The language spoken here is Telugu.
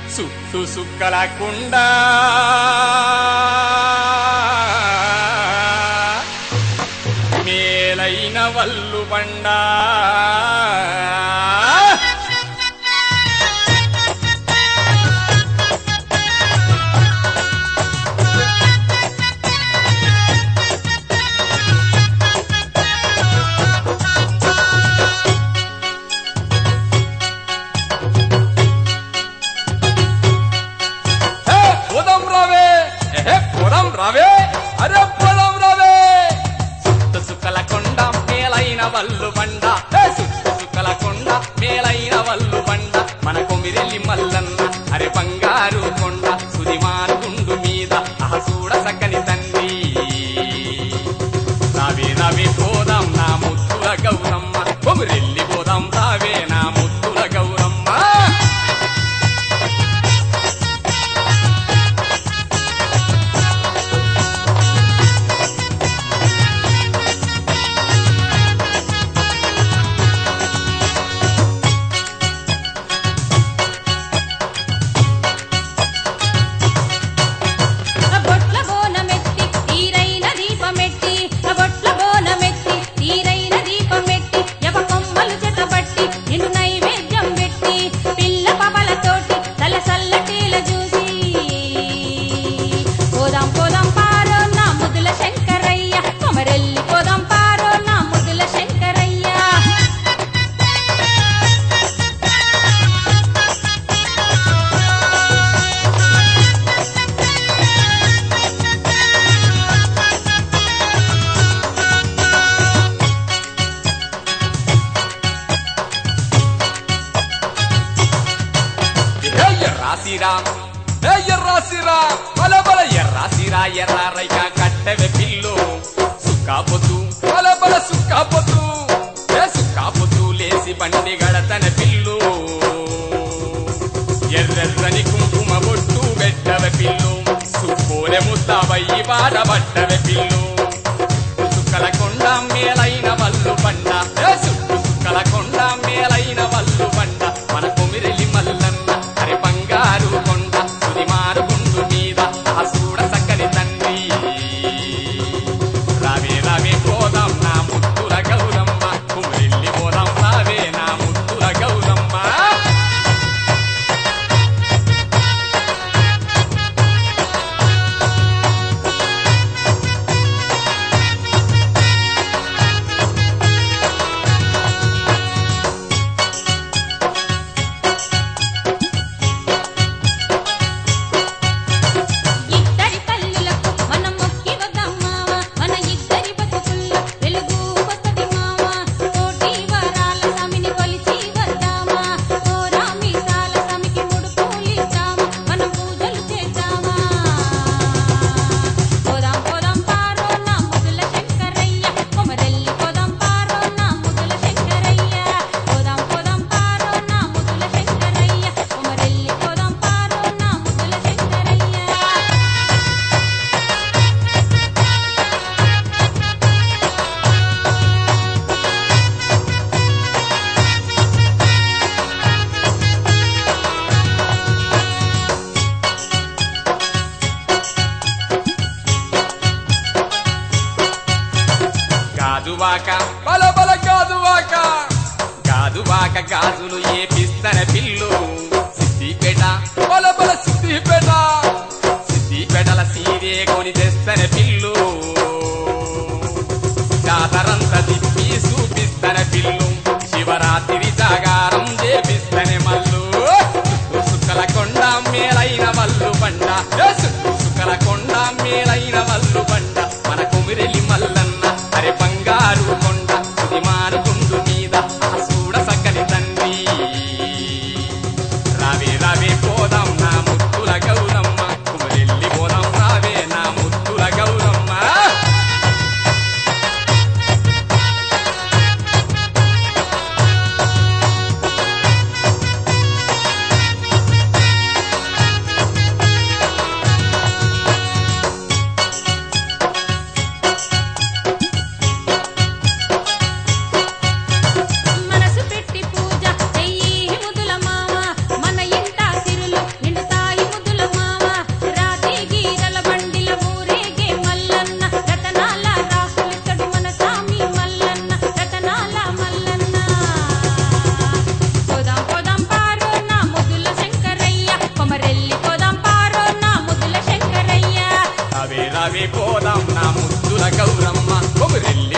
సుట్టు సుక్కల కుండ మేలైన వల్లు బండ హే, పోదాం రావే ఎహే, పోదాం రావే అరే పోదాం రావే సుట్టు సుక్కల కొండ మేలైన వల్లు బండ హే, సుట్టు సుక్కల కొండ మేలైన వల్లు బండ మన కొమిరెల్లి మల్లన్న అరే బంగారు కొండ సుదిమాను గుండు మీద అహ చూడ సక్కని తండ్రి రావే రావే పోదాం నా ముత్తుల గౌరమ్మ కొమిరెల్లి పోదాం రావే నా ముత్తుల గౌరమ్మ బొట్ల బోనమెత్తి తీరైన దీపమెట్టి బొట్ల బోనమెత్తి తీరైన దీపమెట్టి యవ కొమ్మలు చెతబట్టి నిన్ను నైవేద్యం పెట్టి పిల్ల పవలతోటి తల సల్లటీల చూసి పోదాం పోదాం పారో నా ముదుల శంకరయ్య కొమరెల్లి పోదాం పారో నా ముదుల శంకరయ్య ఏ ఎర్రాసిరా ఏ ఎర్రాసిరా బల బల ఎర్రాసిరా ఎర్ర రైక కట్టెవె పిల్లు సుక్కాపొద్దు బల బల సుక్కాపొద్దు ఏ సుక్కాపొద్దు లేసి బండి గడతన పిల్లు ఎర్రెర్రని కుంకుమ బొట్టు పెట్టవె పిల్లు సుక్కోలె ముస్తాబయ్యి బాడబట్టవె పిల్లు సుక్కల కొండ మేలైన వల్లు బండ ఏ సుట్టు సుక్కల కొండ మేలైన వల్లు బండ మన కొమిరెలి మల్లన్న అరే బంగారు కొండ సుదిమారు గుండు మీద ఆ చూడ సక్కని తండ్రి రావే రావే పోదాం నా ముత్తుల గౌరమ్మ కొమిరెల్లి పోదాం రావే నా ముత్తుల గౌరమ్మ ఇద్దరి తల్లులకు మనం మొక్కి వద్దాం మావ మన ఇద్దరి బతుకుల్లో వెలుగు వస్తది మావ కోటి వరాల స్వామిని కొలిచి వద్దామా ఓ రామీసాల స్వామికి ముడుపులిద్దామా మనం పూజలు చేద్దామా పోదాం పోదాం పారో నా ముదుల శంకరయ్య కొమరెల్లి పోదాం పారో నా ముదుల శంకరయ్య పోదాం పోదాం పారో నా ముదుల శంకరయ్య కొమరెల్లి పోదాం పారో నా ముదుల శంకరయ్య గాజువాక బల బల గాజువాక గాజువాక గాజులు ఏపిస్తన పిల్లు సిద్దిపేట బల బల సిద్దిపేట సిద్దిపేటల సీరే కొని తెస్తన పిల్లు జాతరంత తిప్పి చూపిస్తన పిల్లు శివరాత్రి జాగారం చేపిస్తనే మల్లు చుట్టూ సుక్కల కొండ మేలైన వల్లు బండ ఏ చుట్టూ సుక్కల కొండ మేలైన వల్లు బండ మన కుమిరెలి మల్లన్న అరే బంగారు కొండ సుదిమారు గుండు మీద ఆ చూడ సక్కని తండ్రి రావే రావే పోదాం నా ముత్తుల గౌరమ్మ కుమిరెల్లి పోదాం రావే నా ముత్తుల గౌరమ్మ మనసు పెట్టి పూజ చెయ్యి ముదుల మామ మన ఇంట సిరులు రావే పోదాం నా ముద్దుల గౌరమ్మ కొమురెల్లి